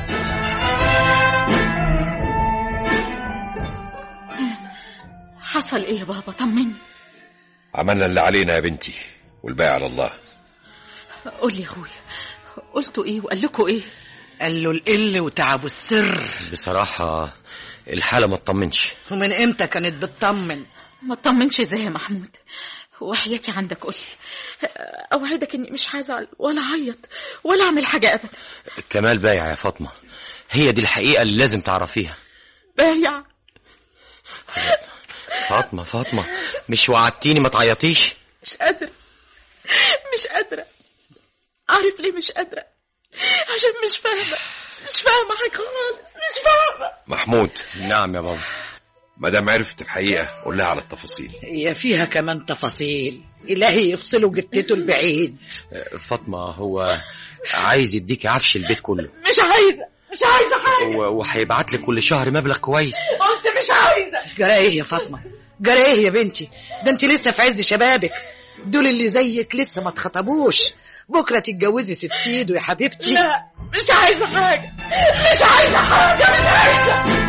حصل إيه يا بابا طمني عملنا اللي علينا يا بنتي والباقي على الله قول لي يا أخويا قلتوا إيه وقال لكم إيه قال له القل وتعبوا السر بصراحه الحاله ما تطمنش ومن امتى كانت بتطمن ما تطمنش ازاي يا محمود وحياتي عندك قولي اوعدك اني مش هزعل ولا اعيط ولا اعمل حاجه ابدا كمال بايع يا فاطمة هي دي الحقيقة اللي لازم تعرفيها بايع فاطمة فاطمة مش وعدتيني ما تعيطيش مش قادره مش قادره عارف ليه مش قادره عشان مش فاهمه مش فاهمه حاجه خالص مش فاهمه محمود نعم يا بابا ما دام عرفت الحقيقه قول لها على التفاصيل هي فيها كمان تفاصيل إلهي يفصلوا جتته البعيد فاطمة هو عايز يديكي عفش البيت كله مش عايزه مش عايزه حاجه و- وهيبعت لك كل شهر مبلغ كويس قلت مش عايزه جرى ايه يا فاطمة جرى ايه يا بنتي ده انت لسه في عز شبابك دول اللي زيك لسه ما اتخطبوش بكرة تتجوزي ست سيدو يا حبيبتي لا مش عايزه حاجه مش عايزه حاجه مش عايزه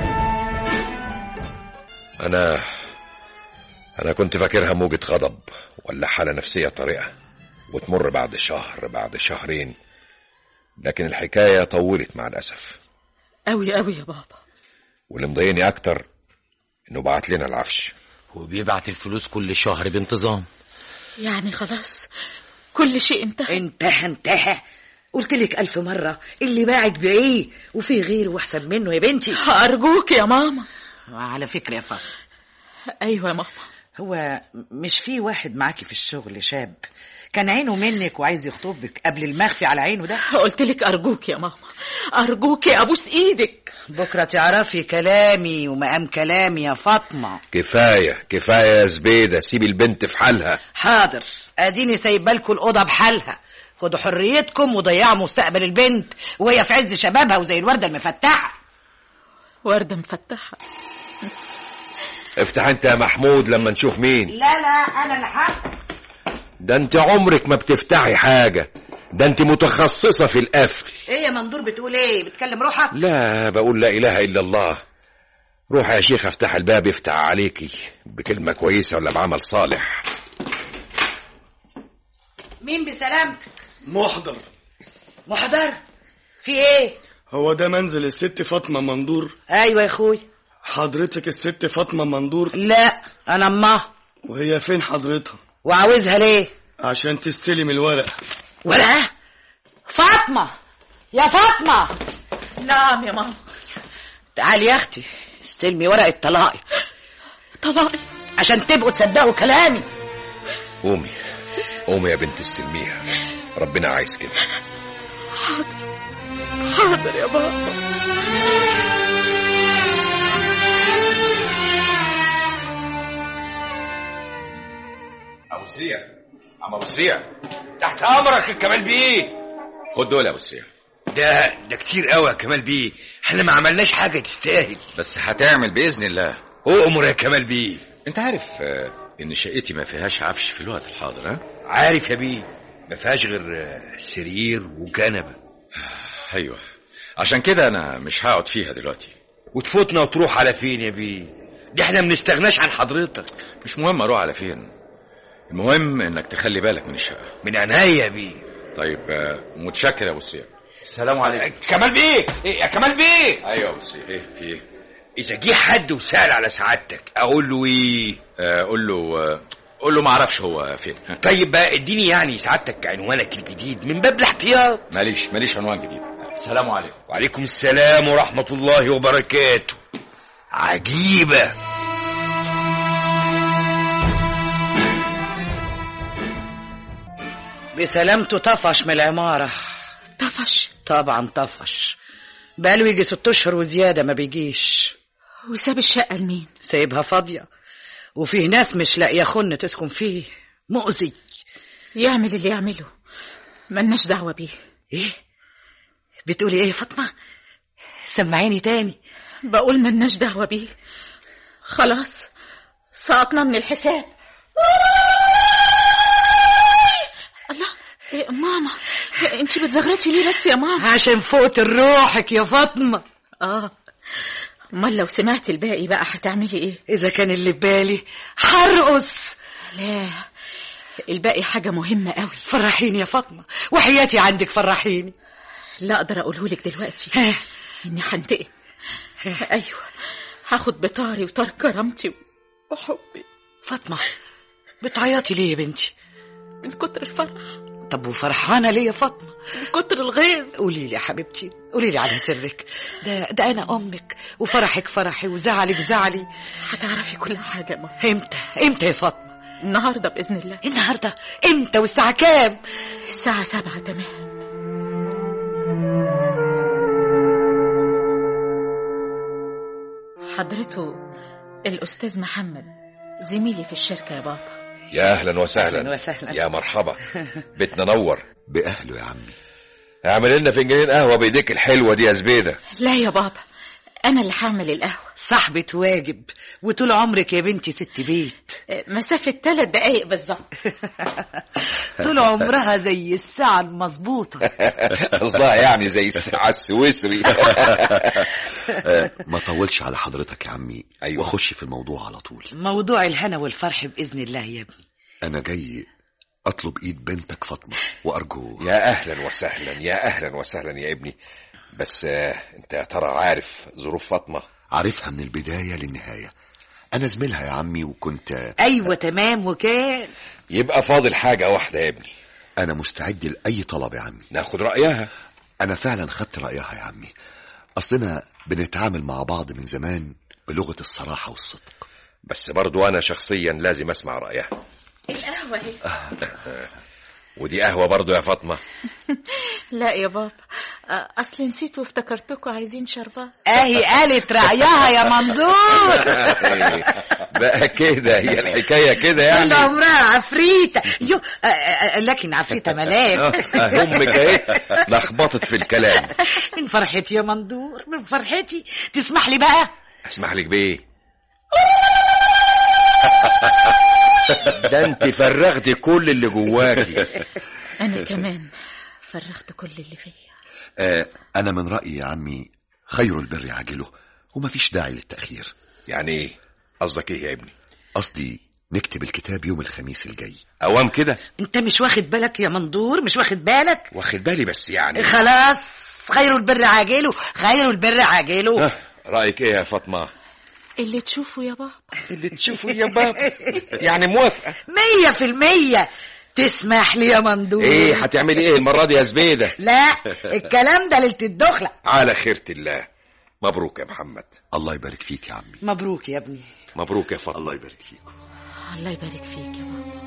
انا انا كنت فاكرها موجة غضب ولا حالة نفسية طارئة وتمر بعد شهر بعد شهرين لكن الحكاية طولت مع الأسف قوي قوي يا بابا واللي مضايقني أكتر إنه بعت لنا العفش وبيبعت الفلوس كل شهر بانتظام يعني خلاص كل شيء انتهى انتهى انتهى قلت لك ألف مرة اللي باعك بيعيه وفي غيره وأحسن منه يا بنتي أرجوك يا ماما على فكرة يا فاطمة أيوة يا ماما هو مش في واحد معاكي في الشغل شاب كان عينه منك وعايز يخطبك قبل المخفي على عينه ده قلت لك أرجوك يا ماما أرجوك يا أبوس إيدك بكرة تعرفي كلامي ومقام كلامي يا فاطمة كفاية كفاية يا زبيدة سيبي البنت في حالها حاضر اديني سايبالكوا الأوضة بحالها خدوا حريتكم وضيعوا مستقبل البنت وهي في عز شبابها وزي الوردة المفتحة وردة مفتحة افتح انت يا محمود لما نشوف مين لا لا أنا اللي حق ده انت عمرك ما بتفتحي حاجة ده انت متخصصة في القفل ايه يا مندور بتقول ايه بتكلم روحك لا بقول لا إله إلا الله روح يا شيخ افتح الباب يفتح عليكي بكلمة كويسة ولا بعمل صالح مين بسلامتك محضر محضر في ايه هو ده منزل الست فاطمة مندور ايوه يا اخوي حضرتك الست فاطمة مندور لا انا امها وهي فين حضرتها وعاوزها ليه عشان تستلم الورق ولا فاطمة يا فاطمة نعم يا ماما تعالي يا اختي استلمي ورقة طلاقي طلاقي عشان تبقوا تصدقوا كلامي قومي قومي يا بنت استلميها ربنا عايز كده حاضر حاضر يا بابا ابو سريع عم ابو سريع تحت امرك يا كمال بيه خد دول يا ابو سريع ده ده كتير قوي يا كمال بيه احنا ما عملناش حاجه تستاهل بس هتعمل باذن الله اؤمر يا كمال بيه انت عارف آه، ان شقتي ما فيهاش عفش في الوقت الحاضر ها عارف يا بيه ما فيهاش غير آه، سرير وكنبه ايوه عشان كده انا مش هقعد فيها دلوقتي وتفوتنا وتروح على فين يا بيه دي احنا ما نستغناش عن حضرتك مش مهم اروح على فين المهم انك تخلي بالك من الشقه من عناية يا بيه طيب آه، متشكر يا ابو سريع السلام عليكم كمال بيه إيه يا كمال بيه ايوه يا ابو سريع ايه في ايه اذا جه حد وسال على سعادتك اقول له ايه آه، قول له آه، قول له ما اعرفش هو فين ها؟ طيب بقى اديني يعني سعادتك عنوانك الجديد من باب الاحتياط ماليش ماليش عنوان جديد السلام عليكم وعليكم السلام ورحمة الله وبركاته عجيبة بسلامته طفش من العمارة طفش طبعا طفش بقاله يجي ست اشهر وزيادة ما بيجيش وساب الشقة لمين سايبها فاضية وفيه ناس مش لاقية خن تسكن فيه مؤذي يعمل اللي يعمله ملناش دعوة بيه ايه بتقولي ايه يا فاطمة سمعيني تاني بقول ملناش دعوة بيه خلاص سقطنا من الحساب الله إيه ماما انت بتزغرتي ليه بس يا ماما عشان فوت روحك يا فاطمة اه امال لو سمعت الباقي بقى هتعملي ايه إذا كان اللي في بالي هرقص لا الباقي حاجة مهمة قوي فرحيني يا فاطمة وحياتي عندك فرحيني لا اقدر اقوله لك دلوقتي اني هنتقم ايوه هاخد بطاري وطار كرامتي وحبي فاطمة بتعيطي ليه يا بنتي من كتر الفرح طب وفرحانة ليه يا فاطمة من كتر الغيظ قولي لي يا حبيبتي قولي لي على سرك ده ده انا امك وفرحك فرحي وزعلك زعلي هتعرفي كل حاجة يا ماما امتى امتى يا فاطمة النهاردة بإذن الله النهاردة امتى والساعة كام الساعة سبعة تمام حضرته الأستاذ محمد زميلي في الشركة يا بابا يا اهلا وسهلا أهلاً وسهلاً. يا مرحبا بيتنا نور بأهله يا عمي اعمل لنا فنجانين قهوه بايديك الحلوه دي يا زبيده لا يا بابا أنا اللي هعمل القهوة صاحبة واجب وطول عمرك يا بنتي ست بيت مسافة ثلاث دقايق بالظبط طول عمرها زي الساعة المظبوطة قصدها يعني زي الساعه السويسري آه، ما طولش على حضرتك يا عمي أيوة. واخش في الموضوع على طول موضوع الهنا والفرح بإذن الله يا ابني انا جاي اطلب ايد بنتك فاطمه وارجو يا اهلا وسهلا يا اهلا وسهلا يا ابني بس آه، انت يا ترى عارف ظروف فاطمه عارفها من البدايه للنهايه انا زميلها يا عمي وكنت أيوة تمام وكان يبقى فاضل حاجه واحده يا ابني انا مستعد لاي طلب يا عمي ناخد رايها انا فعلا خدت رايها يا عمي اصلنا بنتعامل مع بعض من زمان بلغه الصراحه والصدق بس برضو انا شخصيا لازم اسمع رايها القهوة اهي ودي قهوه برضو يا فاطمه لا يا بابا آه، أصل نسيت وافتكرتكم عايزين شربات اهي قالت رأيها يا ممدوح بقى كده هي الحكايه كده يعني طول عمرها عفريتة يو آه، آه، لكن عفريتة ملاك آه، امك اهي لخبطت في الكلام من فرحتي يا مندور من فرحتي تسمح لي بقى اسمح لك بايه ده انت فرغتي كل اللي جواكي أنا كمان فرغت كل اللي فيا آه انا من رايي يا عمي خير البر عاجله ومفيش داعي للتاخير يعني ايه قصدك ايه يا ابني قصدي نكتب الكتاب يوم الخميس الجاي اوام كده انت مش واخد بالك يا مندور مش واخد بالك واخد بالي بس يعني خلاص خير البر عاجله خير البر عاجله آه، رايك ايه يا فاطمه اللي تشوفه يا بابا اللي تشوفه يا بابا يعني موافقه مية في المية تسمح لي يا مندور ايه هتعملي ايه المره دي يا زبيده لا الكلام ده ليلة الدخلة على خيرة الله مبروك يا محمد الله يبارك فيك يا عمي مبروك يا ابني مبروك يا فاطمه الله يبارك فيك الله يبارك فيك يا بابا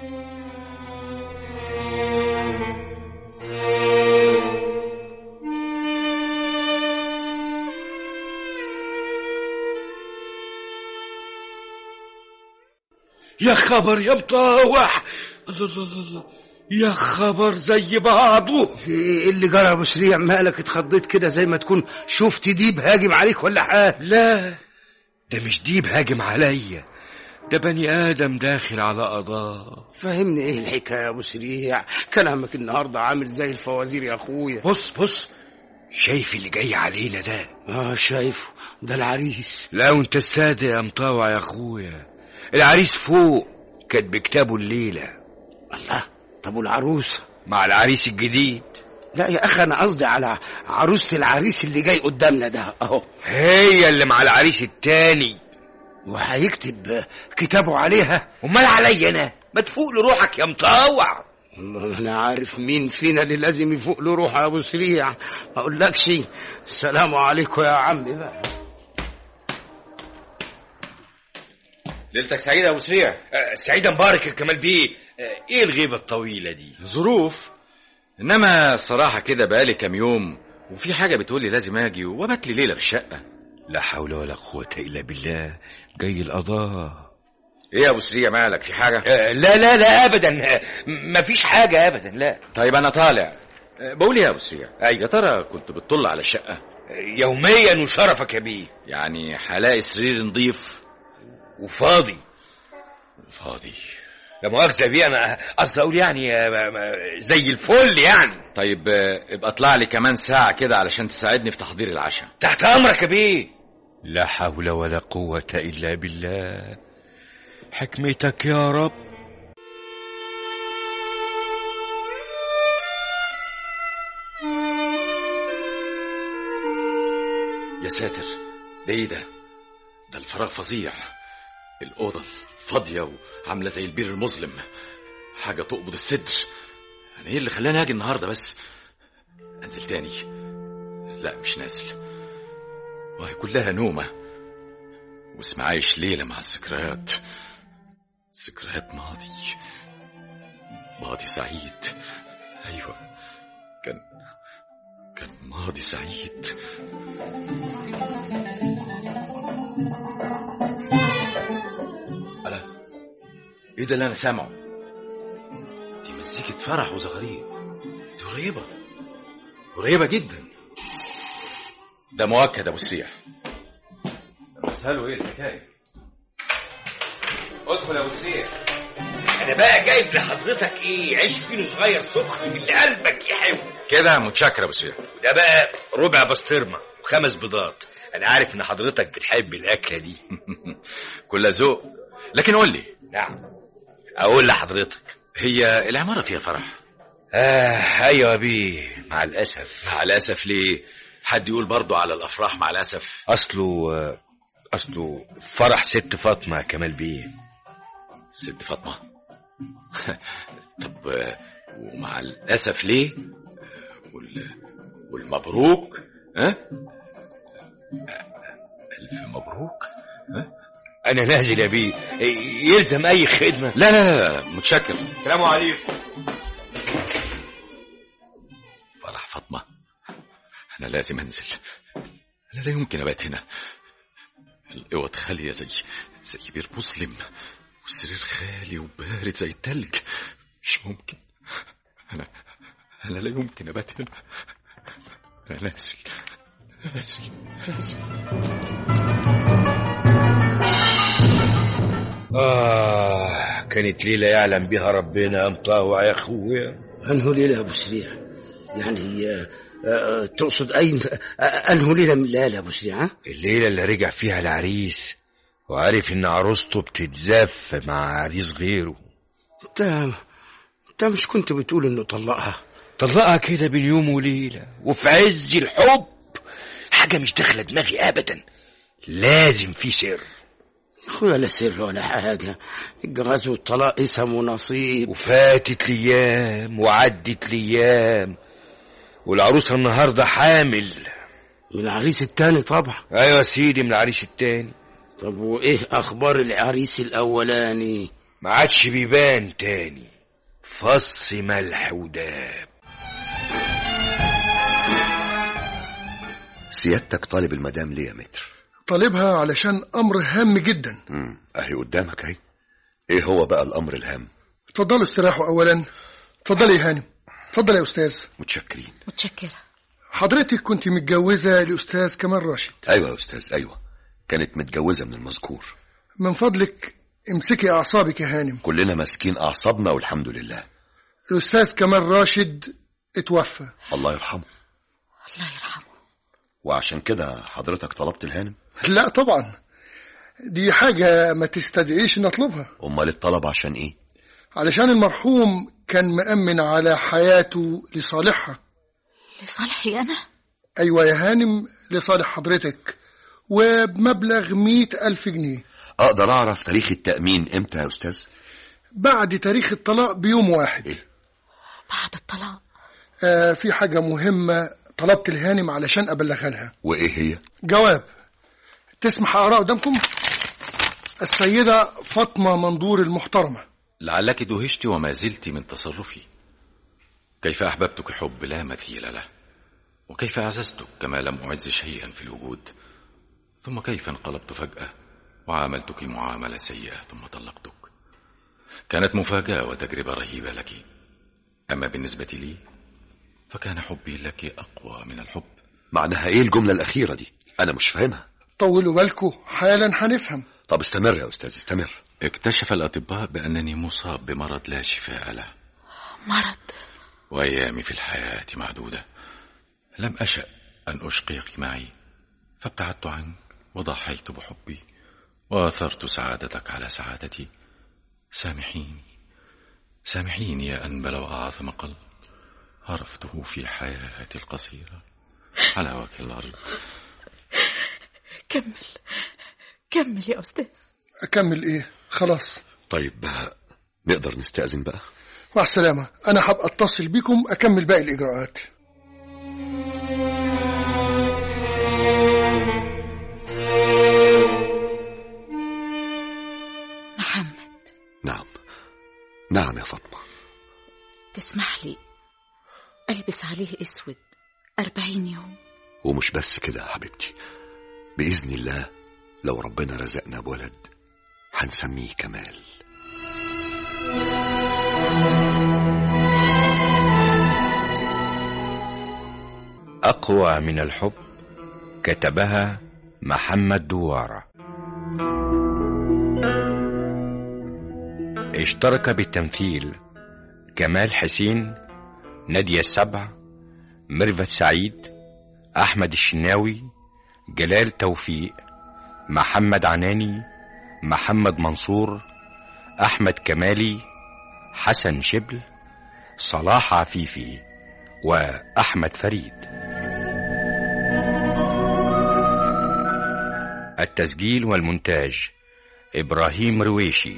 يا خبر يا مطاوح الله الله الله الله يا خبر زي بعضه ايه اللي جرى يا ابو سريع مالك اتخضيت كده زي ما تكون شفت ديب هاجم عليك ولا حاجه لا ده مش ديب هاجم عليا ده بني ادم داخل على قضاء فهمني ايه الحكايه يا ابو سريع كلامك النهارده عامل زي الفوازير يا اخويا بص بص شايف اللي جاي علينا ده اه شايفه ده العريس لا وانت الصادق يا مطاوع يا اخويا العريس فوق كاتب كتابه الليله الله طب والعروسه مع العريس الجديد لا يا اخي انا قصدي على عروسه العريس اللي جاي قدامنا ده اهو هي اللي مع العريس التاني وهيكتب كتابه عليها امال عليا انا ما تفوق لروحك يا مطاوع والله انا عارف مين فينا اللي لازم يفوق له روح يا ابو سريع ما اقولكش السلام عليكم يا عمي بقى ليلتك سعيدة يا أبو سريع آه، سعيدة مبارك يا كمال بيه آه، ايه الغيبة الطويلة دي ظروف انما الصراحه كده بقالي كام يوم وفي حاجه بتقولي لازم اجي وبات لي ليله في الشقه لا حول ولا قوة إلا بالله جاي القضاء ايه يا ابو سريع مالك في حاجه آه، لا لا لا أبدا آه، مفيش حاجة أبدا لا طيب انا طالع أه، بقول إيه يا ابو سريع يا ترى كنت بتطل على الشقه آه، يوميا وشرفك يا بيه يعني هلاقي سرير نظيف وفاضي فاضي لا مؤاخذة بيه أنا قصدي أقول يعني آه، ما- ما- زي الفل يعني طيب أه، ابقى اطلع لي كمان ساعه كده علشان تساعدني في تحضير العشاء تحت أمرك يا بيه لا حول ولا قوة إلا بالله حكمتك يا رب يا ساتر ده ايه ده ده الفراغ فظيع الأوضة فاضية وعاملة زي البير المظلم حاجة تقبض الصدر أنا إيه اللي خلاني أجي النهاردة بس أنزل تاني لا مش نازل وهي كلها نومة واسمع عايش ليلة مع الذكريات ذكريات ماضي ماضي سعيد أيوة كان كان ماضي سعيد ألا إيه ده اللي أنا سامعه؟ دي مزيكة فرح وزغاريد دي قريبة قريبة جدا ده مؤكد أبو سريع اسأله إيه الحكاية؟ ادخل يا ابو سيف انا بقى جايب لحضرتك ايه عيش فينو صغير سخن من اللي قلبك يحب كده متشكر أبو سريع وده بقى ربع بسطرمه وخمس بيضات انا عارف ان حضرتك بتحب الاكله دي كلها ذوق لكن قول لي نعم اقول لحضرتك هي العمارة فيها فرح آه ايوه يا بيه مع الاسف مع الأسف ليه حد يقول برضو على الأفراح مع الأسف اصله اصله فرح ست فاطمه يا كمال بيه ست فاطمة طب آه، ومع الأسف ليه وال... والمبروك ها ألف مبروك ها انا نازل يا بيه يلزم اي خدمه لا لا لا متشكر السلام عليكم فرح فاطمة أنا لازم أنزل أنا لا يمكن أبات هنا الأوض خالية زي زي بير مسلم والسرير خالي وبارد زي التلج مش ممكن أنا أنا لا يمكن أبات هنا أنا نازل نازل نازل آه كانت ليلة يعلم بها ربنا أمطاه يا أخويا أنه ليلة يا أبو سريع يعني آه، آه، تقصد أين آه، أنه ليلة من الليالي يا أبو سريع ها؟ الليلة اللي رجع فيها العريس وعارف إن عروسته بتتزف مع عريس غيره أنت أنت مش كنت بتقول إنه طلقها طلقها كده بين يوم وليلة وفي عز الحب حاجة مش داخلة دماغي أبدا لازم في سر أخويا لا سر ولا حاجة الجواز والطلاق اسم ونصيب وفاتت الأيام وعدت الأيام والعروسة النهاردة حامل من العريس التاني طبعا أيوة يا سيدي من العريس التاني طب وإيه أخبار العريس الأولاني ما عادش بيبان تاني فص ملح وداب سيادتك طالب المدام ليه يا متر طالبها علشان امر هام جدا امم اهي قدامك اهي ايه هو بقى الامر الهام اتفضلوا استراحوا اولا اتفضلي يا هانم اتفضل يا استاذ متشكرين متشكرة حضرتك كنت متجوزة لأستاذ كمال راشد ايوه يا استاذ ايوه كانت متجوزه من المذكور من فضلك امسكي أعصابك يا هانم كلنا ماسكين اعصابنا والحمد لله الأستاذ كمال راشد اتوفى الله يرحمه الله يرحمه وعشان كده حضرتك طلبت الهانم لا طبعا دي حاجة ما تستدعيش نطلبها امال الطلب عشان ايه علشان المرحوم كان مأمن على حياته لصالحها لصالحي أنا أيوة يا هانم لصالح حضرتك وبمبلغ مئة ألف جنيه اقدر اعرف تاريخ التامين امتى يا استاذ بعد تاريخ الطلاق بيوم واحد إيه؟ بعد الطلاق آه في حاجة مهمة طلبت الهانم علشان أبلغها لها وايه هي جواب تسمح أقرأ قدامكم السيدة فاطمة منظور المحترمة لعلك دهشت وما زلت من تصرفي كيف أحببتك حب لا مثيل له وكيف أعززتك كما لم أعز شيئا في الوجود ثم كيف انقلبت فجأة وعاملتك معاملة سيئة ثم طلقتك كانت مفاجأة وتجربة رهيبة لك أما بالنسبة لي فكان حبي لك أقوى من الحب معناها ايه الجمله الاخيره دي انا مش فاهمها طولوا بالكم حالا هنفهم طب استمر يا استاذ استمر اكتشف الأطباء بأنني مصاب بمرض لا شفاء له مرض وأيامي في الحياة معدودة لم أشأ أن أشقيك معي فابتعدت عنك وضحيت بحبي وآثرت سعادتك على سعادتي سامحيني سامحيني يا أنبل وأعظم قلب عرفته في حياتي القصيرة على وجه الأرض كمل كمل يا أستاذ اكمل ايه خلاص طيب نقدر نستأذن بقى مع السلامة أنا هبقى أتصل بيكم أكمل باقي الإجراءات محمد نعم نعم يا فاطمة تسمح لي ألبس عليه أسود أربعين يوم ومش بس كده يا حبيبتي بإذن الله لو ربنا رزقنا بولد هنسميه كمال أقوى من الحب كتبها محمد دوارة اشترك بالتمثيل كمال حسين نادية السبع ميرفت سعيد أحمد الشناوي جلال توفيق محمد عناني محمد منصور أحمد كمالي حسن شبل صلاح عفيفي وأحمد فريد التسجيل والمونتاج إبراهيم رويشي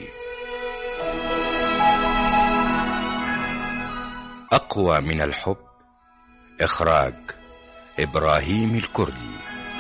أقوى من الحب إخراج إبراهيم الكردي